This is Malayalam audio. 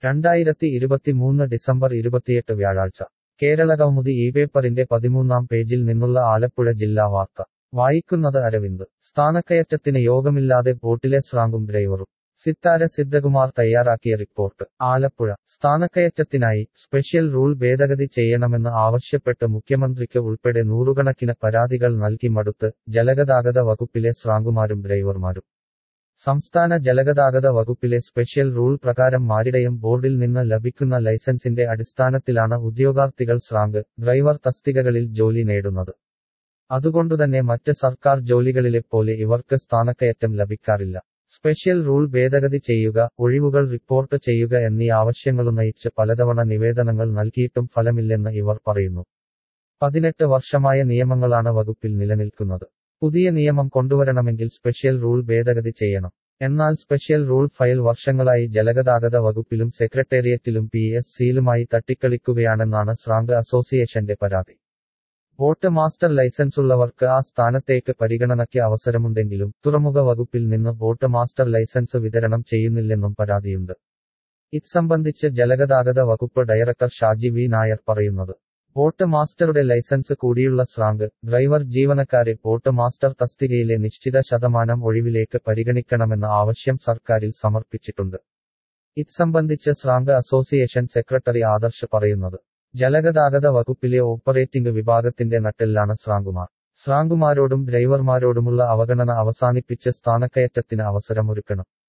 രണ്ടായിരത്തി ഇരുപത്തിമൂന്ന് ഡിസംബർ ഇരുപത്തിയെട്ട് വ്യാഴാഴ്ച കേരളകൗമുദി ഈ പേപ്പറിന്റെ പതിമൂന്നാം പേജിൽ നിന്നുള്ള ആലപ്പുഴ ജില്ലാ വാർത്ത വായിക്കുന്നത് അരവിന്ദ് സ്ഥാനക്കയറ്റത്തിന് യോഗമില്ലാതെ ബോട്ടിലെ സ്രാങ്കും ഡ്രൈവറും സിത്താര സിദ്ധകുമാർ തയ്യാറാക്കിയ റിപ്പോർട്ട് ആലപ്പുഴ സ്ഥാനക്കയറ്റത്തിനായി സ്പെഷ്യൽ റൂൾ ഭേദഗതി ചെയ്യണമെന്ന് ആവശ്യപ്പെട്ട് മുഖ്യമന്ത്രിക്ക് ഉൾപ്പെടെ നൂറുകണക്കിന് പരാതികൾ നൽകി മടുത്ത് ജലഗതാഗത വകുപ്പിലെ സ്രാങ്കുമാരും ഡ്രൈവർമാരും സംസ്ഥാന ജലഗതാഗത വകുപ്പിലെ സ്പെഷ്യൽ റൂൾ പ്രകാരം മാരിടയം ബോർഡിൽ നിന്ന് ലഭിക്കുന്ന ലൈസൻസിന്റെ അടിസ്ഥാനത്തിലാണ് ഉദ്യോഗാർത്ഥികൾ സ്രാങ്ക് ഡ്രൈവർ തസ്തികകളിൽ ജോലി നേടുന്നത് അതുകൊണ്ടുതന്നെ മറ്റ് സർക്കാർ ജോലികളിലെപ്പോലെ ഇവർക്ക് സ്ഥാനക്കയറ്റം ലഭിക്കാറില്ല സ്പെഷ്യൽ റൂൾ ഭേദഗതി ചെയ്യുക ഒഴിവുകൾ റിപ്പോർട്ട് ചെയ്യുക എന്നീ ആവശ്യങ്ങളുന്നയിച്ച് പലതവണ നിവേദനങ്ങൾ നൽകിയിട്ടും ഫലമില്ലെന്ന് ഇവർ പറയുന്നു പതിനെട്ട് വർഷമായ നിയമങ്ങളാണ് വകുപ്പിൽ നിലനിൽക്കുന്നത് പുതിയ നിയമം കൊണ്ടുവരണമെങ്കിൽ സ്പെഷ്യൽ റൂൾ ഭേദഗതി ചെയ്യണം എന്നാൽ സ്പെഷ്യൽ റൂൾ ഫയൽ വർഷങ്ങളായി ജലഗതാഗത വകുപ്പിലും സെക്രട്ടേറിയറ്റിലും പി എസ് സിയിലുമായി തട്ടിക്കളിക്കുകയാണെന്നാണ് ശ്രാങ്ക് അസോസിയേഷന്റെ പരാതി ബോട്ട് മാസ്റ്റർ ലൈസൻസുള്ളവർക്ക് ആ സ്ഥാനത്തേക്ക് പരിഗണനയ്ക്ക് അവസരമുണ്ടെങ്കിലും തുറമുഖ വകുപ്പിൽ നിന്ന് ബോട്ട് മാസ്റ്റർ ലൈസൻസ് വിതരണം ചെയ്യുന്നില്ലെന്നും പരാതിയുണ്ട് ഇത് സംബന്ധിച്ച് ജലഗതാഗത വകുപ്പ് ഡയറക്ടർ ഷാജി വി നായർ പറയുന്നത് ബോട്ട് മാസ്റ്ററുടെ ലൈസൻസ് കൂടിയുള്ള സ്രാങ്ക് ഡ്രൈവർ ജീവനക്കാരെ ബോട്ട് മാസ്റ്റർ തസ്തികയിലെ നിശ്ചിത ശതമാനം ഒഴിവിലേക്ക് പരിഗണിക്കണമെന്ന ആവശ്യം സർക്കാരിൽ സമർപ്പിച്ചിട്ടുണ്ട് ഇത് സംബന്ധിച്ച് സ്രാങ്ക് അസോസിയേഷൻ സെക്രട്ടറി ആദർശ് പറയുന്നത് ജലഗതാഗത വകുപ്പിലെ ഓപ്പറേറ്റിംഗ് വിഭാഗത്തിന്റെ നട്ടെല്ലാണ് സ്രാങ്കുമാർ സ്രാങ്കുമാരോടും ഡ്രൈവർമാരോടുമുള്ള അവഗണന അവസാനിപ്പിച്ച് സ്ഥാനക്കയറ്റത്തിന് അവസരമൊരുക്കണം